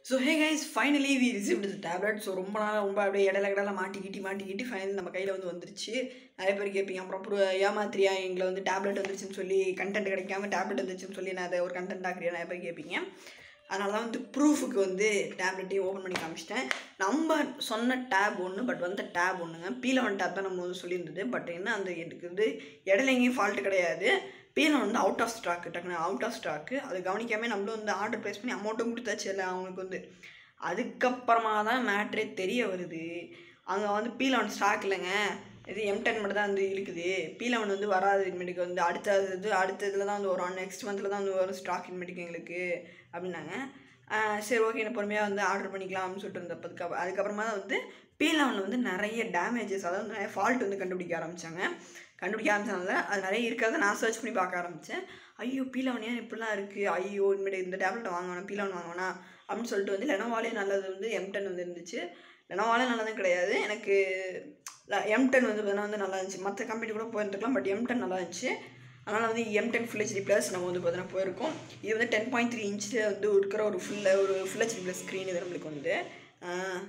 so hey guys finally we received the tablet so ரொம்ப நாளாக ரொம்ப அப்படியே இடையில இடையில மாட்டிக்கிட்டி மாட்டிக்கிட்டி ஃபைனலி நம்ம கையில் வந்து வந்துருச்சு நிறைய பேர் கேட்பீங்க அப்புறம் அப்புறம் ஏமாத்திரியா எங்களை வந்து டேப்லெட் வந்துருச்சுன்னு சொல்லி கண்டென்ட் கிடைக்காம டேப்லெட் வந்துருச்சுன்னு சொல்லி நான் அதை ஒரு கண்டென்ட் ஆக்குறியா நிறைய பேர் கேட்பீங்க அதனால தான் வந்து ப்ரூஃபுக்கு வந்து டேப்லெட்டையும் ஓப்பன் பண்ணி காமிச்சிட்டேன் நம்ம சொன்ன டேப் ஒன்று பட் வந்த டேப் ஒன்றுங்க பீல ஒன் டேப் தான் நம்ம வந்து சொல்லியிருந்தது பட் என்ன அந்த எனக்கு வந்து இடையில எங்கேயும் ஃபால்ட்டு கிடையாது பீல வந்து அவுட் ஆஃப் ஸ்டாக்கு டக்குனு அவுட் ஆஃப் ஸ்டாக்கு அது கவனிக்காமல் நம்மளும் வந்து ஆர்டர் ப்ளேஸ் பண்ணி அமௌண்ட்டும் கொடுத்தாச்சு இல்லை அவங்களுக்கு வந்து அதுக்கப்புறமா தான் மேட்ரே தெரிய வருது அங்கே வந்து பீல ஒன் ஸ்டாக் இல்லைங்க இது எம் டென் மட்டும் தான் வந்து இருக்குது பீல ஒன் வந்து வராது இனிமேட்டுக்கு வந்து அடுத்த இது அடுத்த இதில் தான் வந்து வரும் நெக்ஸ்ட் மந்தில் தான் வந்து வரும் ஸ்டாக் இனிமேட்டுக்கு எங்களுக்கு அப்படின்னாங்க ஆஹ் சரி ஓகே என்ன பொறுமையாக வந்து ஆர்டர் பண்ணிக்கலாம் அப்படின்னு சொல்லிட்டு இருந்தப்ப அதுக்கு அதுக்கப்புறமா தான் வந்து பீலாவில் வந்து நிறைய டேமேஜஸ் அதாவது நிறைய ஃபால்ட் வந்து கண்டுபிடிக்க ஆரம்பித்தாங்க கண்டுபிடிக்க ஆரம்பிச்சனால அது நிறைய இருக்கிறத நான் சர்ச் பண்ணி பார்க்க ஆரம்பித்தேன் ஐயோ பீலாவன் ஏன் இப்படிலாம் இருக்குது ஐயோ இனிமேட்டு இந்த டேப்லெட் வாங்க வேணாம் பீலாவன் வாங்க வேணாம் அப்படின்னு சொல்லிட்டு வந்து லெனோவாலே நல்லது வந்து எம் டென் வந்து இருந்துச்சு லெனோவாலே நல்லதும் கிடையாது எனக்கு எம் டென் வந்து பார்த்தீங்கன்னா வந்து நல்லா இருந்துச்சு மற்ற கம்பெனி கூட போயிருந்துக்கலாம் பட் எம் டென் நல்லா இருந்துச்சு அதனால் வந்து M ten full HD plus நம்ம வந்து பார்த்தீங்கன்னா போயிருக்கோம் இது வந்து டென் பாயிண்ட் த்ரீ இன்ச்சில் வந்து இருக்கிற ஒரு ஃபுல்ல ஒரு ஃபுல் ஹெச்டி ப்ளஸ் ஸ்க்ரீன் இது நம்மளுக்கு வந்து ஆஹ்,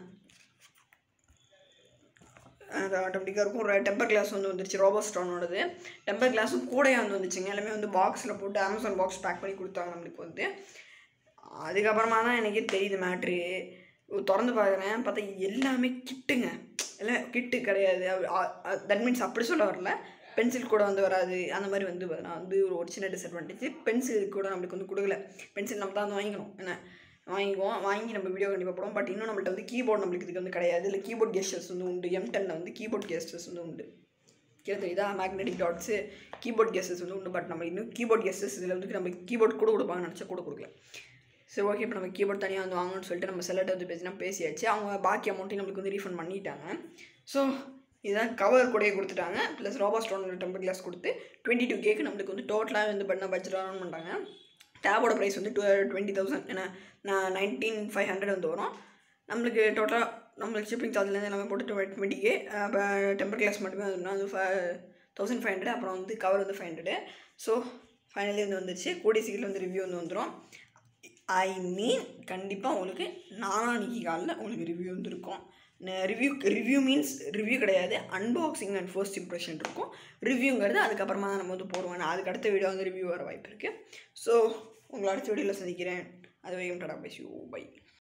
அது ஆட்டோமேட்டிக்காக இருக்கும் ஒரு டெம்பர் கிளாஸ் வந்து வந்துருச்சு ரோபோஸ்டானோடது டெம்பர் கிளாஸும் கூடயே வந்து வந்துச்சுங்க எல்லாமே வந்து பாக்ஸில் போட்டு அமேசான் பாக்ஸ் பேக் பண்ணி கொடுத்தாங்க நம்மளுக்கு வந்து அதுக்கப்புறமா தான் எனக்கே தெரியுது மேட்ரு திறந்து பார்க்குறேன் பார்த்தா எல்லாமே கிட்டுங்க எல்லாம் கிட்டு கிடையாது தட் மீன்ஸ் அப்படி சொல்ல வரல பென்சில் கூட வந்து வராது அந்த மாதிரி வந்து பார்த்தீங்கன்னா வந்து ஒரு ஒரு சின்ன டிஸ்அட்வான்டேஜ் பென்சில் கூட நம்மளுக்கு வந்து கொடுக்கல பென்சில் நம்ம தான் வந்து வாங்கிக்கணும் என்ன வாங்கிக்குவோம் வாங்கி நம்ம வீடியோ கண்டிப்பாக போடுவோம் பட் இன்னும் நம்மள்ட்ட வந்து கீபோர்ட் நம்மளுக்கு இதுக்கு வந்து கிடையாது இல்லை கீபோர்ட் கெஸ்டர்ஸ் வந்து உண்டு எம் டென்னில் வந்து கீபோர்ட் கெஸ்டர்ஸ் வந்து உண்டு கீழே தெரியுதா மேக்னெட்டிக் டாட்ஸு கீபோர்ட் கெஸ்டர்ஸ் வந்து உண்டு பட் நம்ம இன்னும் கீபோர்ட் கெஸ்டர்ஸ் இதில் வந்து நம்ம கீபோர்ட் கூட கொடுப்பாங்க நினச்சா கூட கொடுக்கல சரி ஓகே இப்போ நம்ம கீபோர்ட் தனியாக வந்து வாங்கணும்னு சொல்லிட்டு நம்ம செல்லட்டை வந்து பேசினா பேசியாச்சு அவங்க பாக்கி அமௌண்ட்டையும் நம்மளுக்கு வந்து ரீஃபண்ட் பண்ணிட்டாங்க ஸோ இதான் கவர் கூடயே கொடுத்துட்டாங்க ப்ளஸ் ரோபா ஸ்டோன் டெம்பர் கிளாஸ் கொடுத்து டுவெண்ட்டி டூ கேக்கு நம்மளுக்கு வந்து டோட்டலாக வந்து பண்ண பட்ஜெட் அரௌண்ட் பண்ணிட்டாங்க டேபோட ப்ரைஸ் வந்து டூ டுவெண்ட்டி தௌசண்ட் ஏன்னா நான் நைன்டீன் ஃபைவ் ஹண்ட்ரட் வந்து வரும் நம்மளுக்கு டோட்டலாக நம்மளுக்கு ஷிப்பிங் சார்ஜ்லேருந்து எல்லாமே போட்டு டுவெண்ட்டி கே டெம்பர் கிளாஸ் மட்டுமே வந்து அது தௌசண்ட் ஃபைவ் ஹண்ட்ரட் அப்புறம் வந்து கவர் வந்து ஃபைவ் ஹண்ட்ரடு ஸோ ஃபைனலி வந்து வந்துருச்சு கூடிய சீக்கிரம் வந்து ரிவ்யூ வந்து வந்துடும் ஐ மீன் கண்டிப்பாக உங்களுக்கு நாளானிக்கு காலில் உங்களுக்கு ரிவ்யூ வந்துருக்கும் ரிவ்யூ ரிவ்யூ மீன்ஸ் ரிவ்யூ கிடையாது அன்பாக்சிங் அண்ட் ஃபர்ஸ்ட் இம்ப்ரெஷன் இருக்கும் ரிவ்யூங்கிறது அதுக்கப்புறமா தான் நம்ம வந்து போடுவோம் நான் அதுக்கு அடுத்த வீடியோ வந்து ரிவ்யூ வர வாய்ப்பு இருக்குது ஸோ உங்களை அடுத்த வீடியோவில் சந்திக்கிறேன் அது வரைக்கும் டாடா பை யூ பை